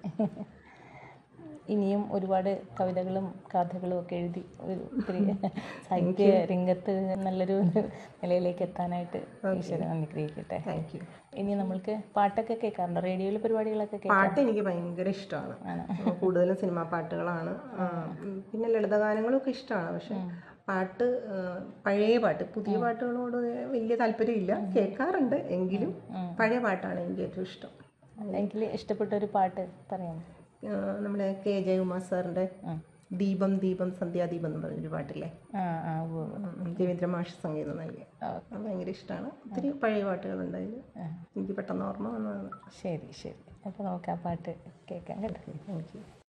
ഇനിയും ഒരുപാട് കവിതകളും കഥകളും ഒക്കെ എഴുതി ഒരു ഒത്തിരി സാഹിത്യ രംഗത്ത് നല്ലൊരു നിലയിലേക്ക് എത്താനായിട്ട് ഈശ്വരൻ അനുഗ്രഹിക്കട്ടെ താങ്ക് യു ഇനി നമ്മൾക്ക് പാട്ടൊക്കെ കേൾക്കാറുണ്ടോ റേഡിയോയിൽ പരിപാടികളൊക്കെ കേൾക്കാം പാട്ട് എനിക്ക് ഭയങ്കര ഇഷ്ടമാണ് കൂടുതലും സിനിമാ പാട്ടുകളാണ് ആ, ഉം, പിന്നെ ലളിതഗാനങ്ങളൊക്കെ ഇഷ്ടമാണ് പക്ഷെ പാട്ട് ആ, പഴയ പാട്ട് പുതിയ പാട്ടുകളോട് വലിയ താല്പര്യമില്ല കേൾക്കാറുണ്ട് എങ്കിലും പഴയ പാട്ടാണ് എനിക്ക് ഏറ്റവും ഇഷ്ടം എങ്കിൽ ഇഷ്ടപ്പെട്ട ഒരു പാട്ട് പറയാമോ ആ, നമ്മുടെ കെ ജയകുമാർ സാറിൻ്റെ ദീപം ദീപം സന്ധ്യാദീപം എന്ന് പറഞ്ഞൊരു പാട്ടില്ലേ ആ ആ ഉവ്വ് ഉവ്വ്. ഉം, രവീന്ദ്ര മാഷ് സംഗീതം നൽകി അത് ഭയങ്കര ഇഷ്ടമാണ് ഒത്തിരി പഴയ പാട്ടുകളുണ്ട് അതിൽ എനിക്ക് പെട്ടെന്ന് ഓർമ്മ വന്നതാണ് ശരി ശരി അപ്പോൾ നമുക്ക് ആ പാട്ട് കേൾക്കാം കേട്ടോ താങ്ക് യു